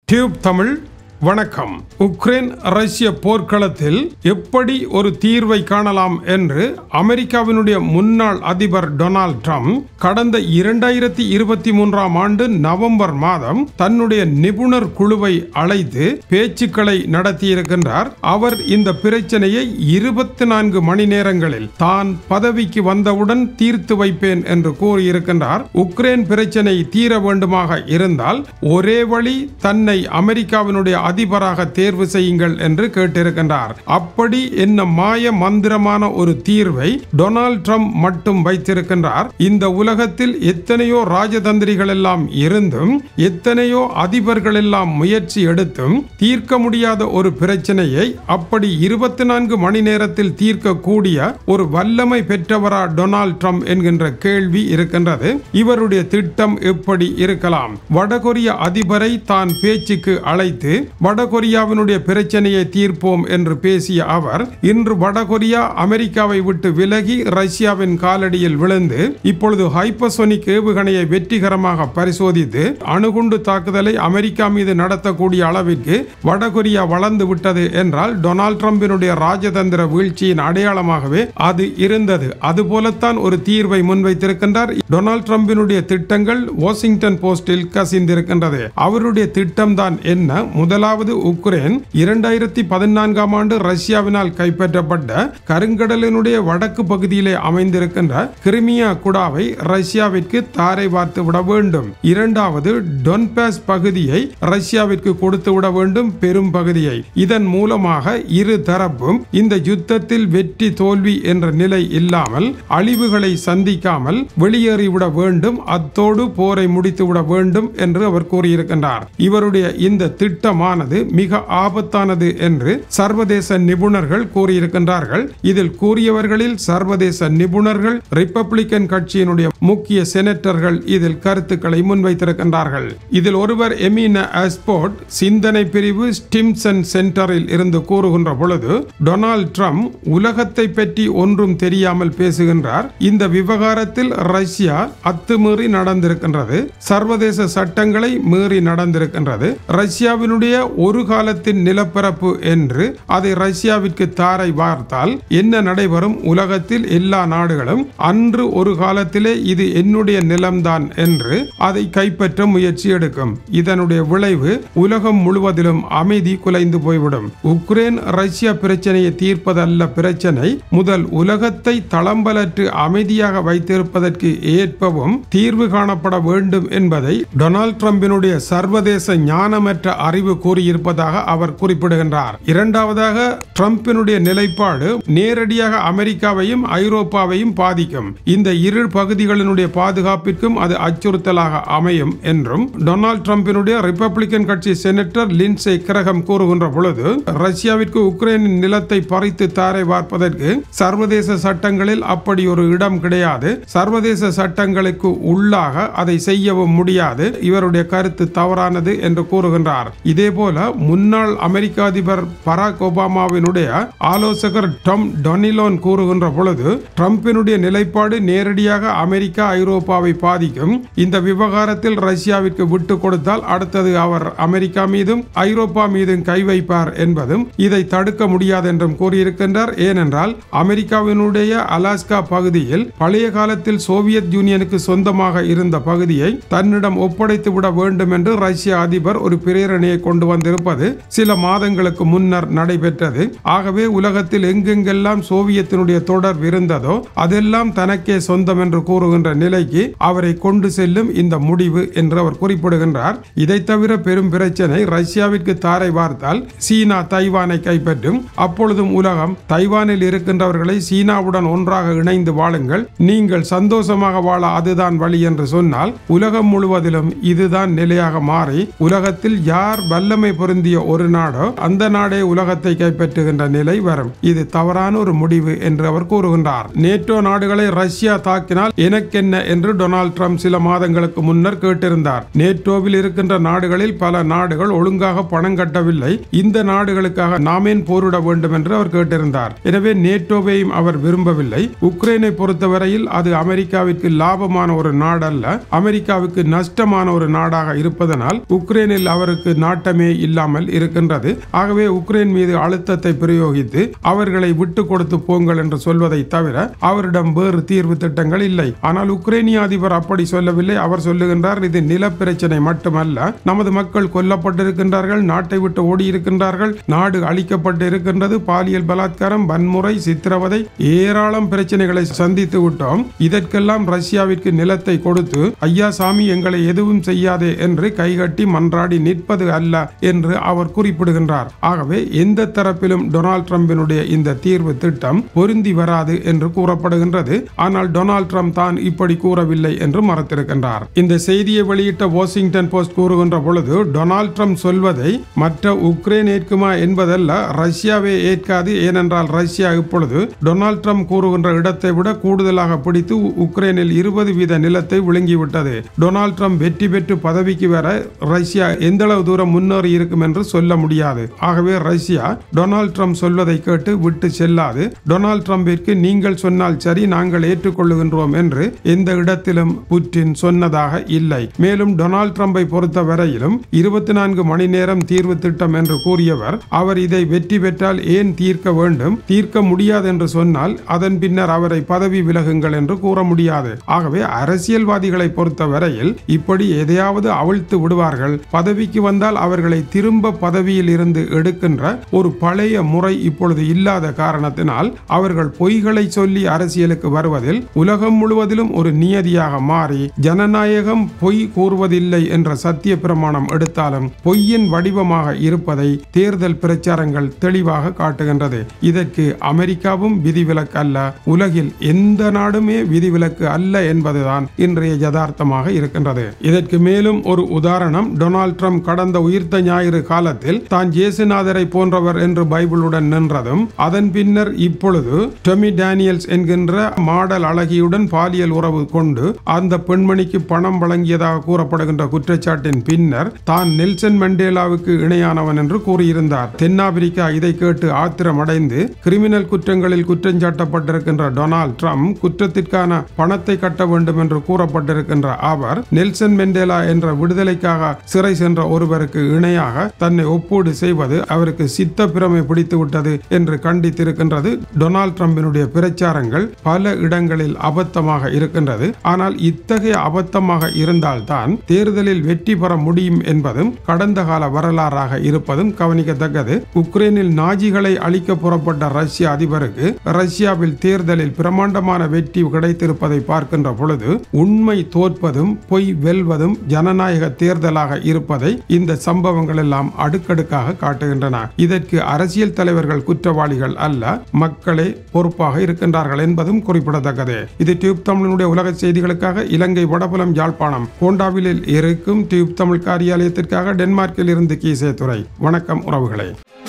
tube Tamil வணக்கம் Ukraine ரஷ்ய போர்க்களத்தில் எப்படி ஒரு தீர்வை காணலாம் என்று அமெரிக்காவினுடைய முன்னாள் அதிபர் டொனால்ட் ட்ரம்ப் கடந்த இரண்டாயிரத்தி இருபத்தி மூன்றாம் ஆண்டு நவம்பர் மாதம் தன்னுடைய நிபுணர் குழுவை அழைத்து பேச்சுக்களை நடத்தியிருக்கின்றார் அவர் இந்த பிரச்சனையை இருபத்தி நான்கு மணி நேரங்களில் தான் பதவிக்கு வந்தவுடன் தீர்த்து வைப்பேன் என்று கூறியிருக்கின்றார் உக்ரைன் பிரச்சனை தீர வேண்டுமாக இருந்தால் ஒரே வழி தன்னை அமெரிக்காவினுடைய அதிபராக தேர்வு செய்யுங்கள் என்று கேட்டிருக்கின்றார் அப்படி என்ன மாய மந்திரமான ஒரு தீர்வை டொனால்ட் ட்ரம்ப் மட்டும் வைத்திருக்கின்றார் இந்த உலகத்தில் எத்தனையோ ராஜதந்திரிகள் எல்லாம் இருந்தும் எத்தனையோ அதிபர்கள் எல்லாம் முயற்சி எடுத்தும் தீர்க்க முடியாத ஒரு பிரச்சனையை அப்படி இருபத்தி நான்கு மணி நேரத்தில் தீர்க்கக்கூடிய ஒரு வல்லமை பெற்றவரா டொனால்ட் ட்ரம்ப் என்கின்ற கேள்வி இருக்கின்றது இவருடைய திட்டம் எப்படி இருக்கலாம் வடகொரிய அதிபரை தான் பேச்சுக்கு அழைத்து வடகொரியாவினுடைய பிரச்சனையை தீர்ப்போம் என்று பேசிய அவர் இன்று வடகொரியா அமெரிக்காவை விட்டு விலகி ரஷ்யாவின் காலடியில் விழுந்து இப்பொழுது ஹைப்பசோனிக் ஏவுகணையை வெற்றிகரமாக பரிசோதித்து அணுகுண்டு தாக்குதலை அமெரிக்கா மீது நடத்தக்கூடிய அளவிற்கு வடகொரியா வளர்ந்து விட்டது என்றால் டொனால்ட் ட்ரம்பினுடைய ராஜதந்திர வீழ்ச்சியின் அடையாளமாகவே அது இருந்தது அதுபோலத்தான் ஒரு தீர்வை முன்வைத்திருக்கின்றார் டொனால்ட் ட்ரம்பினுடைய திட்டங்கள் வாஷிங்டன் போஸ்டில் கசிந்திருக்கின்றது அவருடைய திட்டம் தான் என்ன முதலாவது உக்ரைன் இரண்டாயிரத்தி பதினான்காம் ஆண்டு ரஷ்யாவினால் கைப்பற்றப்பட்ட கருங்கடலினுடைய வடக்கு பகுதியிலே அமைந்திருக்கின்ற கிரிமியா குடாவை ரஷ்யாவிற்கு தாரை வார்த்து விட வேண்டும் இரண்டாவது டொன்பேஸ் பகுதியை ரஷ்யாவிற்கு கொடுத்து விட வேண்டும் பெரும் பகுதியை இதன் மூலமாக இரு தரப்பும் இந்த யுத்தத்தில் வெற்றி தோல்வி என்ற நிலை இல்லாமல் அழிவுகளை சந்திக்காமல் வெளியேறிவிட வேண்டும் அத்தோடு போரை முடித்துவிட வேண்டும் என்று அவர் கூறியிருக்கின்றார் இவருடைய இந்த திட்டமானது மிக ஆபத்தானது என்று சர்வதேச நிபுணர்கள் கூறியிருக்கின்றார்கள் இதில் கூறியவர்களில் சர்வதேச நிபுணர்கள் ரிப்பப்ளிக்கன் கட்சியினுடைய முக்கிய செனட்டர்கள் இதில் கருத்துக்களை முன்வைத்திருக்கின்றார்கள் இதில் ஒருவர் எமின அஸ்போர்ட் சிந்தனை பிரிவு ஸ்டிம்சன் சென்டரில் இருந்து கூறுகின்ற பொழுது டொனால்ட் ட்ரம்ப் உலகத்தை பற்றி ஒன்றும் தெரியாமல் பேசுகின்றார் இந்த விவகாரத்தில் ரஷ்யா அத்துமீறி நடந்திருக்கின்றது சர்வதேச சட்டங்களை மீறி நடந்திருக்கின்றது ரஷ்யாவினுடைய ஒரு காலத்தின் நிலப்பரப்பு என்று அதை ரஷ்யாவிற்கு தாரை வார்த்தால் என்ன நடைபெறும் உலகத்தில் எல்லா நாடுகளும் அன்று ஒரு காலத்திலே இது என்னுடைய நிலம்தான் என்று அதை கைப்பற்ற முயற்சி எடுக்கும் இதனுடைய விளைவு உலகம் முழுவதிலும் அமைதி குலைந்து போய்விடும் உக்ரைன் ரஷ்யா பிரச்சனையை தீர்ப்பதல்ல பிரச்சனை முதல் உலகத்தை தளம்பலற்று அமைதியாக வைத்திருப்பதற்கு ஏற்பவும் தீர்வு காணப்பட வேண்டும் என்பதை டொனால்ட் ட்ரம்பினுடைய சர்வதேச ஞானமற்ற அறிவு கூறியிருப்பதாக அவர் குறிப்பிடுகின்றார் இரண்டாவதாக ட்ரம்பினுடைய நிலைப்பாடு நேரடியாக அமெரிக்காவையும் ஐரோப்பாவையும் பாதிக்கும் இந்த இரு பகுதிகளினுடைய பாதுகாப்பிற்கும் அது அச்சுறுத்தலாக அமையும் என்றும் டொனால்ட் ட்ரம்பினுடைய ரிப்பப்ளிக்கன் கட்சி செனட்டர் லின்சே கிரகம் கூறுகின்ற பொழுது ரஷ்யாவிற்கு உக்ரைனின் நிலத்தை பறித்து தாரை வார்ப்பதற்கு சர்வதேச சட்டங்களில் அப்படி ஒரு இடம் கிடையாது சர்வதேச சட்டங்களுக்கு உள்ளாக அதை செய்யவும் முடியாது இவருடைய கருத்து தவறானது என்று கூறுகின்றார் இதே போல முன்னாள் அமெரிக்க அதிபர் பராக் ஒபாமாவினுடைய ஆலோசகர் டம் டொனிலோன் கூறுகின்ற பொழுது ட்ரம்பினுடைய நிலைப்பாடு நேரடியாக அமெரிக்கா ஐரோப்பாவை பாதிக்கும் இந்த விவகாரத்தில் ரஷ்யாவிற்கு விட்டு கொடுத்தால் அடுத்தது அவர் அமெரிக்கா மீதும் ஐரோப்பா மீதும் கை வைப்பார் என்பதும் இதை தடுக்க முடியாது என்றும் கூறியிருக்கின்றார் ஏனென்றால் அமெரிக்காவினுடைய அலாஸ்கா பகுதியில் பழைய காலத்தில் சோவியத் யூனியனுக்கு சொந்தமாக இருந்த பகுதியை தன்னிடம் ஒப்படைத்து விட வேண்டும் என்று ரஷ்ய அதிபர் ஒரு பிரேரணையை கொண்டு வந்திருப்பது சில மாதங்களுக்கு முன்னர் நடைபெற்றது ஆகவே உலகத்தில் எங்கெங்கெல்லாம் சோவியத்தினுடைய தொடர் இருந்ததோ அதெல்லாம் தனக்கே சொந்தம் என்று கூறுகின்ற நிலைக்கு அவரை கொண்டு செல்லும் இந்த முடிவு என்று அவர் குறிப்பிடுகின்றார் இதை தவிர பெரும் பிரச்சனை ரஷ்யாவிற்கு தாரை வார்த்தால் சீனா தைவானை கைப்பற்றும் அப்பொழுதும் உலகம் தைவானில் இருக்கின்றவர்களை சீனாவுடன் ஒன்றாக இணைந்து வாழுங்கள் நீங்கள் சந்தோஷமாக வாழ அதுதான் வழி என்று சொன்னால் உலகம் முழுவதிலும் இதுதான் நிலையாக மாறி உலகத்தில் யார் வல்லமை வல்லமை பொருந்திய ஒரு நாடோ அந்த நாடே உலகத்தை கைப்பற்றுகின்ற நிலை வரும் இது தவறான ஒரு முடிவு என்று அவர் கூறுகின்றார் நேட்டோ நாடுகளை ரஷ்யா தாக்கினால் எனக்கென்ன என்று டொனால்ட் ட்ரம்ப் சில மாதங்களுக்கு முன்னர் கேட்டிருந்தார் நேட்டோவில் இருக்கின்ற நாடுகளில் பல நாடுகள் ஒழுங்காக பணம் கட்டவில்லை இந்த நாடுகளுக்காக நாமேன் போரிட வேண்டும் என்று அவர் கேட்டிருந்தார் எனவே நேட்டோவையும் அவர் விரும்பவில்லை உக்ரைனை பொறுத்தவரையில் அது அமெரிக்காவிற்கு லாபமான ஒரு நாடல்ல அமெரிக்காவுக்கு நஷ்டமான ஒரு நாடாக இருப்பதனால் உக்ரைனில் அவருக்கு நாட்டமே இல்லாமல் இருக்கின்றது ஆகவே உக்ரைன் மீது அழுத்தத்தை பிரயோகித்து அவர்களை விட்டு கொடுத்து போங்கள் என்று சொல்வதை தவிர அவரிடம் வேறு தீர்வு திட்டங்கள் இல்லை ஆனால் உக்ரைனிய அதிபர் அப்படி சொல்லவில்லை அவர் சொல்லுகின்றார் இது நில பிரச்சனை மட்டுமல்ல நமது மக்கள் கொல்லப்பட்டிருக்கின்றார்கள் நாட்டை விட்டு ஓடி இருக்கின்றார்கள் நாடு அழிக்கப்பட்டு இருக்கின்றது பாலியல் பலாத்காரம் வன்முறை சித்திரவதை ஏராளம் பிரச்சனைகளை சந்தித்து விட்டோம் இதற்கெல்லாம் ரஷ்யாவிற்கு நிலத்தை கொடுத்து ஐயா சாமி எங்களை எதுவும் செய்யாதே என்று கைகட்டி மன்றாடி நிற்பது அல்ல என்று அவர் குறிப்பிடுகின்றார் ஆகவே எந்த தரப்பிலும் டொனால்ட் ட்ரம்பினுடைய இந்த தீர்வு திட்டம் பொருந்தி வராது என்று கூறப்படுகின்றது ஆனால் டொனால்ட் ட்ரம்ப் தான் இப்படி கூறவில்லை என்று மறுத்திருக்கின்றார் இந்த செய்தியை வெளியிட்ட வாஷிங்டன் போஸ்ட் கூறுகின்ற பொழுது டொனால்ட் ட்ரம்ப் சொல்வதை மற்ற உக்ரைன் ஏற்குமா என்பதல்ல ரஷ்யாவே ஏற்காது ஏனென்றால் ரஷ்யா இப்பொழுது டொனால்ட் ட்ரம்ப் கூறுகின்ற இடத்தை விட கூடுதலாக பிடித்து உ- உக்ரைனில் இருபது வீத நிலத்தை விழுங்கிவிட்டது டொனால்ட் ட்ரம்ப் வெற்றி பெற்று பதவிக்கு வர ரஷ்யா எந்த அளவு தூரம் முன்னேறி இருக்கும் என்று சொல்ல முடியாது ஆகவே ரஷ்யா டொனால்ட் ட்ரம்ப் சொல்வதை கேட்டு விட்டு செல்லாது டொனால்ட் ட்ரம்பிற்கு நீங்கள் சொன்னால் சரி நாங்கள் ஏற்றுக்கொள்ளுகின்றோம் என்று எந்த இடத்திலும் புட்டின் சொன்னதாக இல்லை மேலும் டொனால்ட் ட்ரம்பை பொறுத்த வரையிலும் இருபத்தி நான்கு மணி நேரம் தீர்வு திட்டம் என்று கூறியவர் அவர் இதை வெற்றி பெற்றால் ஏன் தீர்க்க வேண்டும் தீர்க்க முடியாது என்று சொன்னால் அதன் பின்னர் அவரை பதவி விலகுங்கள் என்று கூற முடியாது ஆகவே அரசியல்வாதிகளை பொறுத்த வரையில் இப்படி எதையாவது அவிழ்த்து விடுவார்கள் பதவிக்கு வந்தால் அவர்களை திரும்ப பதவியில் இருந்து எடுக்கின்ற ஒரு பழைய முறை இப்பொழுது இல்லாத காரணத்தினால் அவர்கள் பொய்களை சொல்லி அரசியலுக்கு வருவதில் உலகம் முழுவதிலும் ஒரு நியதியாக மாறி ஜனநாயகம் பொய் கூறுவதில்லை என்ற சத்திய பிரமாணம் எடுத்தாலும் பொய்யின் வடிவமாக இருப்பதை தேர்தல் பிரச்சாரங்கள் தெளிவாக காட்டுகின்றது இதற்கு அமெரிக்காவும் விதிவிலக்கு அல்ல உலகில் எந்த நாடுமே விதிவிலக்கு அல்ல என்பதுதான் இன்றைய யதார்த்தமாக இருக்கின்றது இதற்கு மேலும் ஒரு உதாரணம் டொனால்ட் ட்ரம்ப் கடந்த உயிர்த்த ஞாயிறு காலத்தில் தான் ஜேசுநாதரை போன்றவர் என்று பைபிளுடன் நின்றதும் அதன் பின்னர் இப்பொழுது டொமி டேனியல்ஸ் என்கின்ற மாடல் அழகியுடன் பாலியல் உறவு கொண்டு அந்த பெண்மணிக்கு பணம் வழங்கியதாக கூறப்படுகின்ற குற்றச்சாட்டின் பின்னர் தான் நெல்சன் மண்டேலாவுக்கு இணையானவன் என்று கூறியிருந்தார் தென்னாப்பிரிக்கா இதை கேட்டு ஆத்திரமடைந்து கிரிமினல் குற்றங்களில் குற்றஞ்சாட்டப்பட்டிருக்கின்ற டொனால்ட் ட்ரம்ப் குற்றத்திற்கான பணத்தை கட்ட வேண்டும் என்று கூறப்பட்டிருக்கின்ற அவர் நெல்சன் மெண்டேலா என்ற விடுதலைக்காக சிறை சென்ற ஒருவருக்கு இணையாக தன்னை ஒப்பீடு செய்வது அவருக்கு சித்த பிரமை பிடித்து விட்டது என்று கண்டித்திருக்கின்றது டொனால்ட் ட்ரம்பினுடைய பிரச்சாரங்கள் பல இடங்களில் அபத்தமாக இருக்கின்றது ஆனால் இத்தகைய அபத்தமாக இருந்தால்தான் தேர்தலில் வெற்றி பெற முடியும் என்பதும் கடந்த கால வரலாறாக இருப்பதும் கவனிக்கத்தக்கது உக்ரைனில் நாஜிகளை அழிக்க புறப்பட்ட ரஷ்ய அதிபருக்கு ரஷ்யாவில் தேர்தலில் பிரமாண்டமான வெற்றி கிடைத்திருப்பதை பார்க்கின்ற பொழுது உண்மை தோற்பதும் பொய் வெல்வதும் ஜனநாயக தேர்தலாக இருப்பதை இந்த சம்பவங்கள் எல்லாம் அடுக்கடுக்காக காட்டுகின்றன இதற்கு அரசியல் தலைவர்கள் குற்றவாளிகள் அல்ல மக்களே பொறுப்பாக இருக்கின்றார்கள் என்பதும் குறிப்பிடத்தக்கது இது டியூப் தமிழினுடைய உலக செய்திகளுக்காக இலங்கை வடபுலம் யாழ்ப்பாணம் கோண்டாவிலில் இருக்கும் டியூப் தமிழ் காரியாலயத்திற்காக டென்மார்க்கில் இருந்து கீசே துறை வணக்கம் உறவுகளே